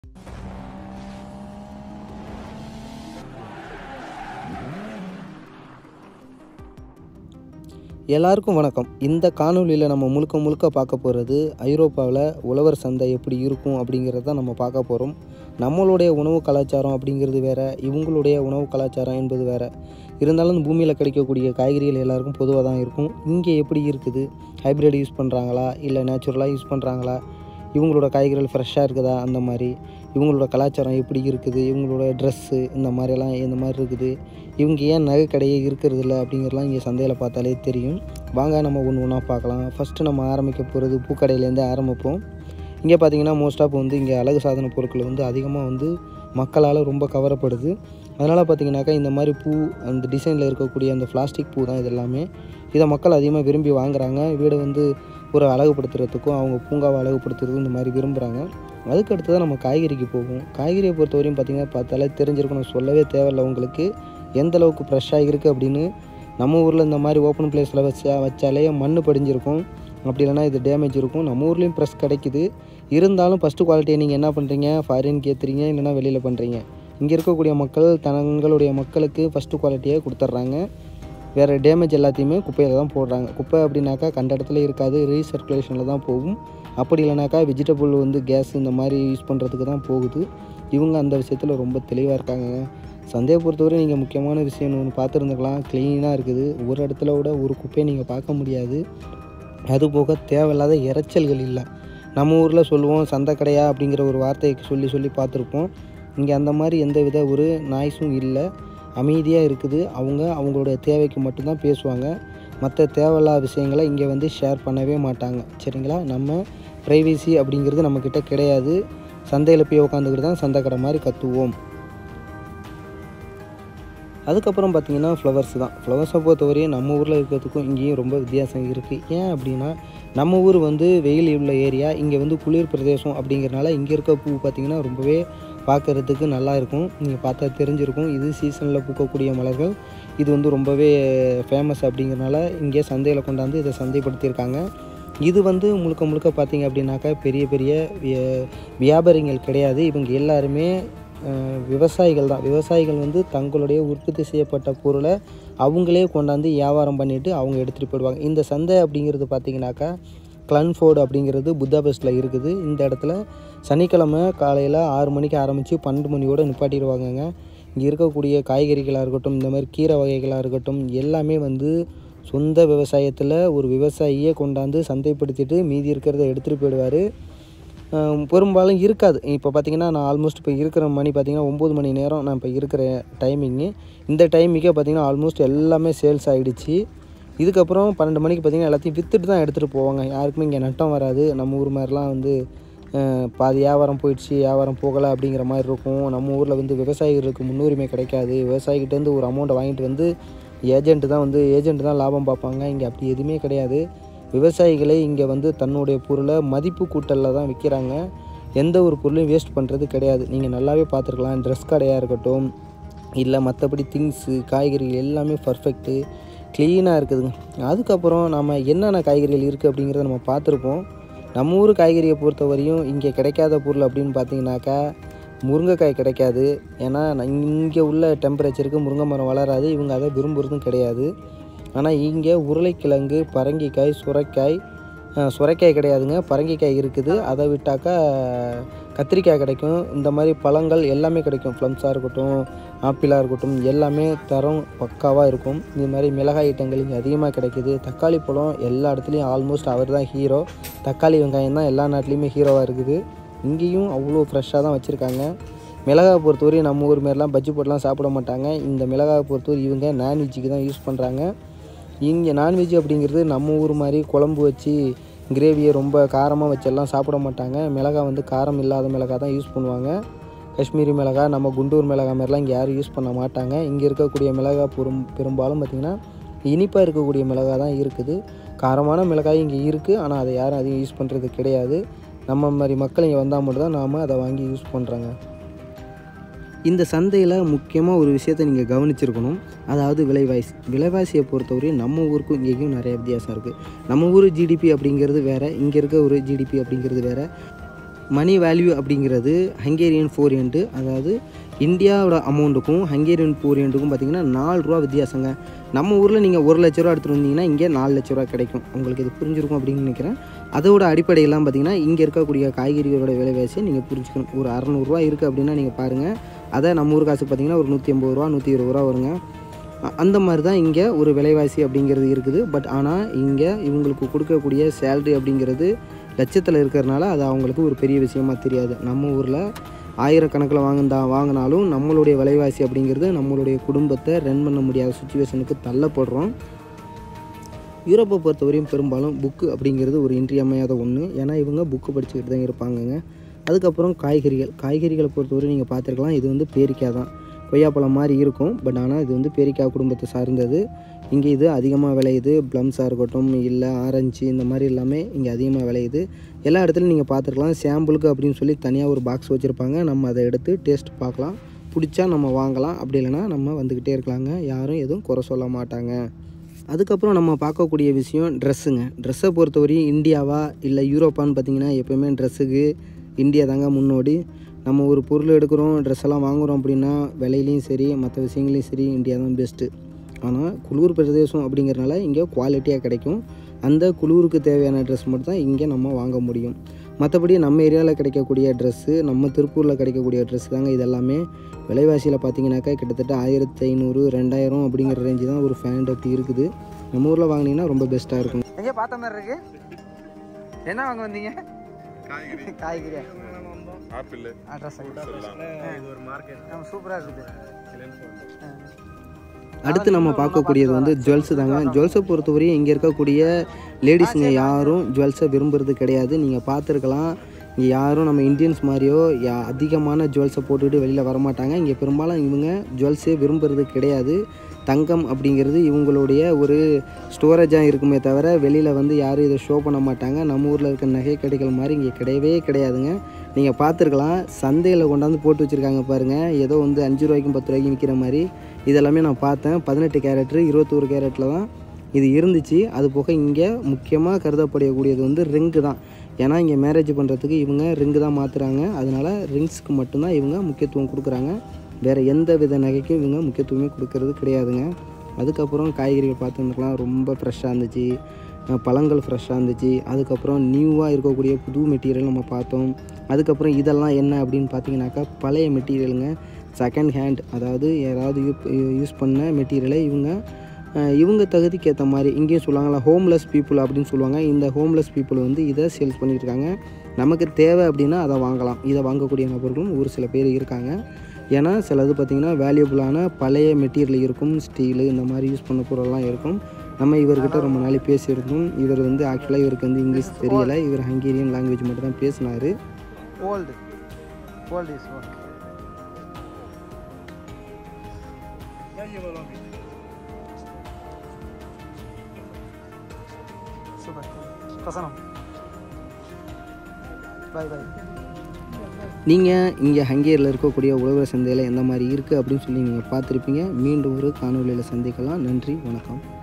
எல்லாருக்கும் வணக்கம் இந்த காணொளியில் நம்ம முழுக்க முழுக்க பார்க்க போகிறது ஐரோப்பாவில் உழவர் சந்தை எப்படி இருக்கும் அப்படிங்கிறத தான் நம்ம பார்க்க போகிறோம் நம்மளுடைய உணவு கலாச்சாரம் அப்படிங்கிறது வேறு இவங்களுடைய உணவு கலாச்சாரம் என்பது வேறு இருந்தாலும் இந்த பூமியில் கிடைக்கக்கூடிய காய்கறிகள் எல்லாருக்கும் பொதுவாக தான் இருக்கும் இங்கே எப்படி இருக்குது ஹைப்ரிட் யூஸ் பண்ணுறாங்களா இல்லை நேச்சுரலாக யூஸ் பண்ணுறாங்களா இவங்களோட காய்கறிகள் ஃப்ரெஷ்ஷாக இருக்குதா அந்த மாதிரி இவங்களோட கலாச்சாரம் எப்படி இருக்குது இவங்களோட ட்ரெஸ்ஸு இந்த மாதிரியெல்லாம் இந்த மாதிரி இருக்குது இவங்க ஏன் நகை கடையே இருக்கிறது இல்லை அப்படிங்கிறலாம் இங்கே சந்தையில் பார்த்தாலே தெரியும் வாங்க நம்ம ஒன்று ஒன்றா பார்க்கலாம் ஃபஸ்ட்டு நம்ம ஆரம்பிக்க போகிறது பூக்கடையிலேருந்து ஆரம்பிப்போம் இங்கே பார்த்தீங்கன்னா மோஸ்ட் ஆஃப் வந்து இங்கே அழகு சாதன பொருட்கள் வந்து அதிகமாக வந்து மக்களால் ரொம்ப கவரப்படுது அதனால் பார்த்தீங்கன்னாக்கா இந்த மாதிரி பூ அந்த டிசைனில் இருக்கக்கூடிய அந்த பிளாஸ்டிக் பூ தான் இது எல்லாமே இதை மக்கள் அதிகமாக விரும்பி வாங்குறாங்க வீடை வந்து ஒரு அழகுபடுத்துறதுக்கும் அவங்க பூங்காவை அழகுபடுத்துறதுக்கும் இந்த மாதிரி விரும்புகிறாங்க அதுக்கு அடுத்து தான் நம்ம காய்கறிக்கு போவோம் காய்கறியை பொறுத்தவரையும் பார்த்தீங்கன்னா பார்த்தாலே தெரிஞ்சிருக்கணும் சொல்லவே தேவையில்லை உங்களுக்கு எந்த அளவுக்கு ஃப்ரெஷ்ஷாக இருக்குது அப்படின்னு நம்ம ஊரில் இந்த மாதிரி ஓப்பன் பிளேஸில் வச்சா வச்சாலே மண் படிஞ்சிருக்கும் அப்படி இல்லைனா இது டேமேஜ் இருக்கும் நம்ம ஊர்லேயும் ப்ரெஸ் கிடைக்குது இருந்தாலும் ஃபஸ்ட்டு குவாலிட்டியை நீங்கள் என்ன பண்ணுறீங்க ஃபாரினுக்கு ஏற்றுறீங்க இல்லைனா வெளியில் பண்ணுறீங்க இங்கே இருக்கக்கூடிய மக்கள் தங்களுடைய மக்களுக்கு ஃபஸ்ட்டு குவாலிட்டியை கொடுத்துட்றாங்க வேறு டேமேஜ் எல்லாத்தையுமே குப்பையில் தான் போடுறாங்க குப்பை அப்படின்னாக்கா கண்ட இடத்துல இருக்காது ரீசர்க்குலேஷனில் தான் போகும் அப்படி இல்லைனாக்கா வெஜிடபிள் வந்து கேஸ் இந்த மாதிரி யூஸ் பண்ணுறதுக்கு தான் போகுது இவங்க அந்த விஷயத்தில் ரொம்ப தெளிவாக இருக்காங்க சந்தையை பொறுத்தவரை நீங்கள் முக்கியமான விஷயம் ஒன்று பார்த்துருந்துக்கலாம் க்ளீனாக இருக்குது ஒரு இடத்துல கூட ஒரு குப்பையை நீங்கள் பார்க்க முடியாது அது போக தேவையில்லாத இறைச்சல்கள் இல்லை நம்ம ஊரில் சொல்லுவோம் சந்தை கடையா அப்படிங்கிற ஒரு வார்த்தையை சொல்லி சொல்லி பார்த்துருப்போம் இங்கே அந்த மாதிரி எந்த வித ஒரு நாய்ஸும் இல்லை அமைதியாக இருக்குது அவங்க அவங்களுடைய தேவைக்கு மட்டும்தான் பேசுவாங்க மற்ற தேவையில்லாத விஷயங்களை இங்கே வந்து ஷேர் பண்ணவே மாட்டாங்க சரிங்களா நம்ம ப்ரைவேசி அப்படிங்கிறது நம்மக்கிட்ட கிடையாது சந்தையில் போய் உட்காந்துக்கிட்டு தான் சந்தை கடை மாதிரி கற்றுவோம் அதுக்கப்புறம் பார்த்திங்கன்னா ஃப்ளவர்ஸ் தான் ஃப்ளவர்ஸை பொறுத்தவரையும் நம்ம ஊரில் இருக்கிறதுக்கும் இங்கேயும் ரொம்ப வித்தியாசம் இருக்குது ஏன் அப்படின்னா நம்ம ஊர் வந்து வெயில் உள்ள ஏரியா இங்கே வந்து குளிர் பிரதேசம் அப்படிங்கிறனால இங்கே இருக்க பூ பார்த்திங்கன்னா ரொம்பவே பார்க்குறதுக்கு நல்லா இருக்கும் நீங்கள் பார்த்தா தெரிஞ்சிருக்கும் இது சீசனில் பூக்கக்கூடிய மலர்கள் இது வந்து ரொம்பவே ஃபேமஸ் அப்படிங்கிறனால இங்கே சந்தையில் கொண்டாந்து இதை சந்தைப்படுத்தியிருக்காங்க இது வந்து முழுக்க முழுக்க பார்த்திங்க அப்படின்னாக்கா பெரிய பெரிய வியாபாரிகள் கிடையாது இவங்க எல்லாருமே விவசாயிகள் தான் விவசாயிகள் வந்து தங்களுடைய உற்பத்தி செய்யப்பட்ட பொருளை அவங்களே கொண்டாந்து வியாபாரம் பண்ணிவிட்டு அவங்க எடுத்துகிட்டு போயிடுவாங்க இந்த சந்தை அப்படிங்கிறது பார்த்திங்கனாக்கா கிளன்ஃபோர்டு அப்படிங்கிறது புத்தாபெஸ்ட்டில் இருக்குது இந்த இடத்துல சனிக்கிழமை காலையில் ஆறு மணிக்கு ஆரம்பித்து பன்னெண்டு மணியோடு நிப்பாட்டிடுவாங்கங்க இங்கே இருக்கக்கூடிய காய்கறிகளாக இருக்கட்டும் இந்த மாதிரி கீரை வகைகளாக இருக்கட்டும் எல்லாமே வந்து சொந்த விவசாயத்தில் ஒரு விவசாயியே கொண்டாந்து சந்தைப்படுத்திட்டு மீதி இருக்கிறத எடுத்துகிட்டு போயிடுவார் பெரும்பாலும் இருக்காது இப்போ பார்த்தீங்கன்னா நான் ஆல்மோஸ்ட் இப்போ இருக்கிற மணி பார்த்திங்கன்னா ஒம்பது மணி நேரம் நான் இப்போ இருக்கிற டைமிங்கு இந்த டைமிங்கே பார்த்திங்கன்னா ஆல்மோஸ்ட் எல்லாமே சேல்ஸ் ஆகிடுச்சு இதுக்கப்புறம் பன்னெண்டு மணிக்கு பார்த்திங்கன்னா எல்லாத்தையும் விற்றுட்டு தான் எடுத்துகிட்டு போவாங்க யாருக்குமே இங்கே நட்டம் வராது நம்ம ஊர் மாதிரிலாம் வந்து பாதி வியாபாரம் போயிடுச்சு வியாபாரம் போகலை அப்படிங்கிற மாதிரி இருக்கும் நம்ம ஊரில் வந்து விவசாயிகளுக்கு முன்னுரிமை கிடைக்காது விவசாயிகிட்டேருந்து ஒரு அமௌண்ட்டை வாங்கிட்டு வந்து ஏஜென்ட்டு தான் வந்து ஏஜென்ட்டு தான் லாபம் பார்ப்பாங்க இங்கே அப்படி எதுவுமே கிடையாது விவசாயிகளை இங்கே வந்து தன்னுடைய பொருளை மதிப்பு கூட்டலில் தான் விற்கிறாங்க எந்த ஒரு பொருளையும் வேஸ்ட் பண்ணுறது கிடையாது நீங்கள் நல்லாவே பார்த்துருக்கலாம் ட்ரெஸ் கடையாக இருக்கட்டும் இல்லை மற்றபடி திங்ஸு காய்கறிகள் எல்லாமே பர்ஃபெக்ட்டு க்ளீனாக இருக்குதுங்க அதுக்கப்புறம் நம்ம என்னென்ன காய்கறிகள் இருக்குது அப்படிங்கிறத நம்ம பார்த்துருப்போம் நம்ம ஊர் காய்கறியை பொறுத்த வரையும் இங்கே கிடைக்காத பொருள் அப்படின்னு பார்த்தீங்கன்னாக்கா முருங்கைக்காய் கிடைக்காது ஏன்னா இங்கே உள்ள டெம்பரேச்சருக்கு முருங்கை மரம் வளராது இவங்க அதை விரும்புகிறதும் கிடையாது ஆனால் இங்கே உருளைக்கிழங்கு பரங்கிக்காய் சுரைக்காய் சுரைக்காய் கிடையாதுங்க பரங்கிக்காய் இருக்குது அதை விட்டாக்கா கத்திரிக்காய் கிடைக்கும் இந்த மாதிரி பழங்கள் எல்லாமே கிடைக்கும் ப்ளம்ஸாக இருக்கட்டும் ஆப்பிளாக இருக்கட்டும் எல்லாமே தரம் பக்காவாக இருக்கும் இது மாதிரி மிளகாய் ஐட்டங்கள் இங்கே அதிகமாக கிடைக்கிது தக்காளி பழம் எல்லா இடத்துலையும் ஆல்மோஸ்ட் அவர் தான் ஹீரோ தக்காளி வெங்காயம் தான் எல்லா நாட்டிலையுமே ஹீரோவாக இருக்குது இங்கேயும் அவ்வளோ ஃப்ரெஷ்ஷாக தான் வச்சுருக்காங்க மிளகாய் பொறுத்தவரையும் நம்ம ஊர் மாரிலாம் பஜ்ஜி போட்டுலாம் சாப்பிட மாட்டாங்க இந்த மிளகாய் பொறுத்தவரை இவங்க நான்வெஜ்ஜுக்கு தான் யூஸ் பண்ணுறாங்க இங்கே நான்வெஜ் அப்படிங்கிறது நம்ம ஊர் மாதிரி குழம்பு வச்சு கிரேவியை ரொம்ப காரமாக வச்செல்லாம் சாப்பிட மாட்டாங்க மிளகாய் வந்து காரம் இல்லாத மிளகாய் தான் யூஸ் பண்ணுவாங்க காஷ்மீரி மிளகாய் நம்ம குண்டூர் மிளகாய் மாதிரிலாம் இங்கே யாரும் யூஸ் பண்ண மாட்டாங்க இங்கே இருக்கக்கூடிய மிளகாய் பெரும் பெரும்பாலும் பார்த்திங்கன்னா இனிப்பாக இருக்கக்கூடிய மிளகாய் தான் இருக்குது காரமான மிளகாய் இங்கே இருக்குது ஆனால் அதை யாரும் அதிகம் யூஸ் பண்ணுறது கிடையாது நம்ம மாதிரி மக்கள் இங்கே வந்தால் மட்டும் தான் நாம் அதை வாங்கி யூஸ் பண்ணுறாங்க இந்த சந்தையில் முக்கியமாக ஒரு விஷயத்தை நீங்கள் கவனிச்சிருக்கணும் அதாவது விலைவாசி விலைவாசியை பொறுத்தவரையும் நம்ம ஊருக்கும் இங்கேயும் நிறைய வித்தியாசம் இருக்குது நம்ம ஊர் ஜிடிபி அப்படிங்கிறது வேறு இங்கே இருக்க ஒரு ஜிடிபி அப்படிங்கிறது வேறு மணி வேல்யூ அப்படிங்கிறது ஹங்கேரியன் ஃபோரியன்ட்டு அதாவது இந்தியாவோட அமௌண்ட்டுக்கும் ஹங்கேரியன் ஃபோரியன்ட்டுக்கும் பார்த்தீங்கன்னா நாலு ரூபா வித்தியாசங்க நம்ம ஊரில் நீங்கள் ஒரு லட்ச ரூபா எடுத்துகிட்டு வந்தீங்கன்னா இங்கே நாலு லட்ச ரூபா கிடைக்கும் உங்களுக்கு இது புரிஞ்சிருக்கும் அப்படின்னு நினைக்கிறேன் அதோட அடிப்படையெல்லாம் பார்த்தீங்கன்னா இங்கே இருக்கக்கூடிய காய்கறிகளோட விலைவாசியை நீங்கள் புரிஞ்சுக்கணும் ஒரு அறநூறுவா இருக்குது அப்படின்னா நீங்கள் பாருங்கள் அதை நம்ம ஊர் காசுக்கு பார்த்தீங்கன்னா ஒரு நூற்றி ஐம்பது ரூபா நூற்றி இருபது ரூபா வருங்க அ- அந்த மாதிரி தான் இங்கே ஒரு விலைவாசி அப்படிங்கிறது இருக்குது பட் ஆனால் இங்கே இவங்களுக்கு கொடுக்கக்கூடிய சேல்ரி அப்படிங்கிறது லட்சத்தில் இருக்கிறனால அது அவங்களுக்கு ஒரு பெரிய விஷயமா தெரியாது நம்ம ஊரில் ஆயிரக்கணக்கில் வாங்கினா வாங்கினாலும் நம்மளுடைய விலைவாசி அப்படிங்கிறது நம்மளுடைய குடும்பத்தை ரன் பண்ண முடியாத சுச்சுவேஷனுக்கு தள்ளப்படுறோம் யூரோப்பை பொறுத்தவரையும் பெரும்பாலும் புக்கு அப்படிங்கிறது ஒரு இன்றியமையாத ஒன்று ஏன்னா இவங்க புக்கு படிச்சுக்கிட்டு தான் இருப்பாங்கங்க அதுக்கப்புறம் காய்கறிகள் காய்கறிகளை பொறுத்தவரை நீங்கள் பார்த்துருக்கலாம் இது வந்து பேரிக்காய் தான் கொய்யாப்பழம் மாதிரி இருக்கும் பட் ஆனால் இது வந்து பேரிக்காய் குடும்பத்தை சார்ந்தது இங்கே இது அதிகமாக விளையுது ப்ளம்ஸாக இருக்கட்டும் இல்லை ஆரஞ்சு இந்த மாதிரி எல்லாமே இங்கே அதிகமாக விளையுது எல்லா இடத்துலையும் நீங்கள் பார்த்துருக்கலாம் சாம்பிளுக்கு அப்படின்னு சொல்லி தனியாக ஒரு பாக்ஸ் வச்சுருப்பாங்க நம்ம அதை எடுத்து டேஸ்ட் பார்க்கலாம் பிடிச்சா நம்ம வாங்கலாம் அப்படி இல்லைன்னா நம்ம வந்துக்கிட்டே இருக்கலாங்க யாரும் எதுவும் குறை சொல்ல மாட்டாங்க அதுக்கப்புறம் நம்ம பார்க்கக்கூடிய விஷயம் ட்ரெஸ்ஸுங்க ட்ரெஸ்ஸை பொறுத்தவரையும் இந்தியாவா இல்லை யூரோப்பான்னு பார்த்தீங்கன்னா எப்போயுமே ட்ரெஸ்ஸுக்கு இந்தியா தாங்க முன்னோடி நம்ம ஒரு பொருள் எடுக்கிறோம் ட்ரெஸ் எல்லாம் வாங்குகிறோம் அப்படின்னா விலையிலையும் சரி மற்ற விஷயங்களையும் சரி இந்தியா தான் பெஸ்ட்டு ஆனால் குளிர் பிரதேசம் அப்படிங்கிறனால இங்கே குவாலிட்டியாக கிடைக்கும் அந்த குளிருக்கு தேவையான ட்ரெஸ் மட்டும் தான் இங்கே நம்ம வாங்க முடியும் மற்றபடி நம்ம ஏரியாவில் கிடைக்கக்கூடிய ட்ரெஸ்ஸு நம்ம திருப்பூரில் கிடைக்கக்கூடிய ட்ரெஸ் தாங்க இதெல்லாமே விலைவாசியில் பார்த்தீங்கன்னாக்கா கிட்டத்தட்ட ஆயிரத்தி ஐநூறு ரெண்டாயிரம் அப்படிங்கிற ரேஞ்சு தான் ஒரு ஃபேண்ட் அப்படி இருக்குது நம்ம ஊரில் வாங்கினீங்கன்னா ரொம்ப பெஸ்ட்டாக இருக்கும் எங்கே பார்த்த மாதிரி இருக்கு என்ன வாங்க வந்தீங்க காய்கறி காய்கறியா ஆப்பிள் அட்ரஸ் இது ஒரு மார்க்கெட் சூப்பராக இருக்குது அடுத்து நம்ம பார்க்கக்கூடியது வந்து ஜுவல்ஸு தாங்க ஜுவல்ஸை பொறுத்தவரையும் இங்கே இருக்கக்கூடிய லேடிஸுங்க யாரும் ஜுவல்ஸை விரும்புறது கிடையாது நீங்கள் பார்த்துருக்கலாம் இங்கே யாரும் நம்ம இந்தியன்ஸ் மாதிரியோ யா அதிகமான ஜுவல்ஸை போட்டுக்கிட்டு வெளியில் வரமாட்டாங்க இங்கே பெரும்பாலும் இவங்க ஜுவல்ஸே விரும்புறது கிடையாது தங்கம் அப்படிங்கிறது இவங்களுடைய ஒரு ஸ்டோரேஜாக இருக்குமே தவிர வெளியில் வந்து யாரும் இதை ஷோ பண்ண மாட்டாங்க நம்ம ஊரில் இருக்க நகை கடைகள் மாதிரி இங்கே கிடையவே கிடையாதுங்க நீங்கள் பார்த்துருக்கலாம் சந்தையில் கொண்டாந்து போட்டு வச்சுருக்காங்க பாருங்கள் ஏதோ வந்து அஞ்சு ரூபாய்க்கும் பத்து ரூபாய்க்கும் விற்கிற மாதிரி இதெல்லாமே நான் பார்த்தேன் பதினெட்டு கேரட்ரு இருபத்தோரு கேரட்டில் தான் இது இருந்துச்சு அது போக இங்கே முக்கியமாக கருதப்படக்கூடியது வந்து ரிங்கு தான் ஏன்னா இங்கே மேரேஜ் பண்ணுறதுக்கு இவங்க ரிங்கு தான் மாற்றுறாங்க அதனால ரிங்ஸ்க்கு மட்டும்தான் இவங்க முக்கியத்துவம் கொடுக்குறாங்க வேறு எந்த வித நகைக்கும் இவங்க முக்கியத்துவமே கொடுக்கறது கிடையாதுங்க அதுக்கப்புறம் காய்கறிகள் பார்த்துருந்துக்கலாம் ரொம்ப ஃப்ரெஷ்ஷாக இருந்துச்சு அஹ் பழங்கள் ஃப்ரெஷ்ஷாக இருந்துச்சு அதுக்கப்புறம் நியூவாக இருக்கக்கூடிய புது மெட்டீரியல் நம்ம பார்த்தோம் அதுக்கப்புறம் இதெல்லாம் என்ன அப்படின்னு பார்த்தீங்கன்னாக்கா பழைய மெட்டீரியலுங்க செகண்ட் ஹேண்ட் அதாவது யாராவது யூஸ் பண்ண மெட்டீரியலை இவங்க அஹ் இவங்க தகுதிக்கு ஏற்ற மாதிரி இங்கேயும் சொல்லுவாங்களா ஹோம்லெஸ் பீப்புள் அப்படின்னு சொல்லுவாங்க இந்த ஹோம்லெஸ் பீப்புள் வந்து இதை சேல்ஸ் பண்ணிட்டு இருக்காங்க நமக்கு தேவை அப்படின்னா அதை வாங்கலாம் இதை வாங்கக்கூடிய நபர்களும் ஒரு சில பேர் இருக்காங்க ஏன்னா சிலது பார்த்திங்கன்னா வேல்யூபிளான பழைய மெட்டீரியல் இருக்கும் ஸ்டீலு இந்த மாதிரி யூஸ் பண்ண பொருள்லாம் இருக்கும் நம்ம இவர்கிட்ட ரொம்ப நாள் பேசியிருந்தோம் இவர் வந்து ஆக்சுவலாக இவருக்கு வந்து இங்கிலீஷ் தெரியல இவர் ஹங்கேரியன் லாங்குவேஜ் மட்டும் தான் பேசினார் old old is okay super பிரசனம் பாய் பாய் நீங்கள் இங்கே ஹங்கேரியில் இருக்கக்கூடிய உழவர் சந்தையில் எந்த மாதிரி இருக்குது அப்படின்னு சொல்லி நீங்கள் பார்த்துருப்பீங்க மீண்டும் ஒரு காணொலியில் சந்திக்கலாம் நன்றி வணக்கம்